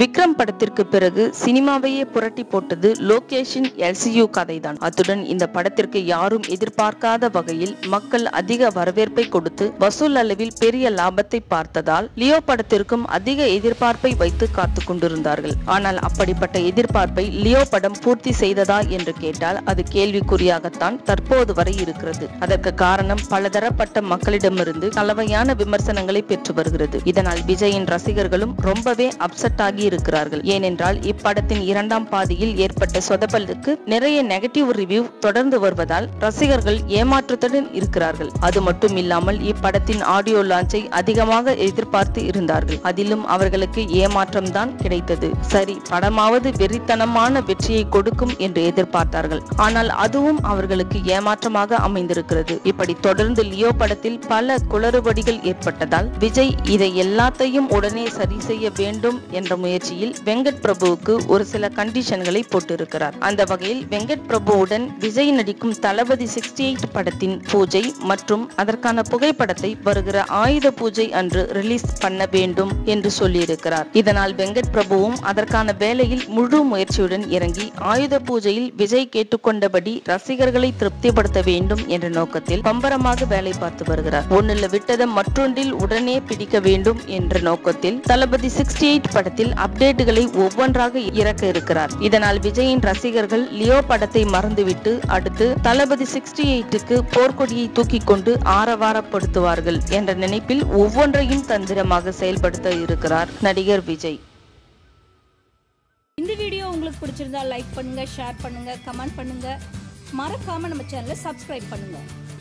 விக்ரம் படத்திற்கு பிறகு சினிமாவையே புரட்டி போட்டது லோகேஷின் எல்சியூ கதைதான் அத்துடன் இந்த படத்திற்கு யாரும் எதிர்பார்க்காத வகையில் மக்கள் அதிக வரவேற்பை கொடுத்து வசூல் அளவில் பெரிய லாபத்தை பார்த்ததால் லியோ படத்திற்கும் அதிக எதிர்பார்ப்பை வைத்து காத்து கொண்டிருந்தார்கள் ஆனால் அப்படிப்பட்ட எதிர்பார்ப்பை லியோ படம் பூர்த்தி செய்ததா என்று கேட்டால் அது கேள்விக்குறியாகத்தான் தற்போது வரை இருக்கிறது அதற்கு காரணம் பலதரப்பட்ட மக்களிடமிருந்து கலவையான விமர்சனங்களை பெற்று வருகிறது இதனால் விஜயின் ரசிகர்களும் ரொம்பவே அப்செட் ஆகி இருக்கிறார்கள் ஏனென்றால் இப்படத்தின் இரண்டாம் பாதியில் ஏற்பட்ட சொதப்பலுக்கு நிறைய நெகட்டிவ் ரிவ்யூ தொடர்ந்து வருவதால் ரசிகர்கள் ஏமாற்றத்துடன் இருக்கிறார்கள் அது மட்டும் இல்லாமல் இப்படத்தின் ஆடியோ லான்ச்சை அதிகமாக எதிர்பார்த்து இருந்தார்கள் அதிலும் அவர்களுக்கு ஏமாற்றம் தான் கிடைத்தது சரி படமாவது வெறித்தனமான வெற்றியை கொடுக்கும் என்று எதிர்பார்த்தார்கள் ஆனால் அதுவும் அவர்களுக்கு ஏமாற்றமாக அமைந்திருக்கிறது இப்படி தொடர்ந்து லியோ படத்தில் பல குளறுபடிகள் ஏற்பட்டதால் விஜய் இதை எல்லாத்தையும் உடனே சரி செய்ய வேண்டும் என்ற முயற்சியில் வெங்கட் பிரபுவுக்கு ஒரு சில கண்டிஷன்களை போட்டிருக்கிறார் அந்த வகையில் வெங்கட் பிரபுவுடன் விஜய் நடிக்கும் தளபதி சிக்ஸ்டி எயிட் படத்தின் பூஜை மற்றும் அதற்கான புகைப்படத்தை வருகிற ஆயுத பூஜை அன்று ரிலீஸ் பண்ண வேண்டும் என்று சொல்லியிருக்கிறார் இதனால் வெங்கட் பிரபுவும் அதற்கான வேலையில் முழு முயற்சியுடன் இறங்கி ஆயுத பூஜையில் விஜய் கேட்டுக்கொண்டபடி ரசிகர்களை திருப்திப்படுத்த வேண்டும் என்ற நோக்கத்தில் பம்பரமாக வேலை பார்த்து வருகிறார் ஒன்னில் விட்டதை மற்றொன்றில் உடனே பிடிக்க வேண்டும் என்ற நோக்கத்தில் தளபதி சிக்ஸ்டி எயிட் படத்தில் அப்டேட்டுகளை ஒவ்வொன்றாக இறக்க இருக்கிறார் இதனால் விஜயின் ரசிகர்கள் லியோ படத்தை மறந்துவிட்டு அடுத்து தளபதி சிக்ஸ்டி எயிட்டுக்கு போர்க்கொடியை தூக்கி கொண்டு ஆரவாரப்படுத்துவார்கள் என்ற நினைப்பில் ஒவ்வொன்றையும் தந்திரமாக செயல்படுத்த இருக்கிறார் நடிகர் விஜய் இந்த வீடியோ உங்களுக்கு பிடிச்சிருந்தா லைக் பண்ணுங்க ஷேர் பண்ணுங்க கமெண்ட் பண்ணுங்க மறக்காம நம்ம சேனலை சப்ஸ்கிரைப் பண்ணுங்க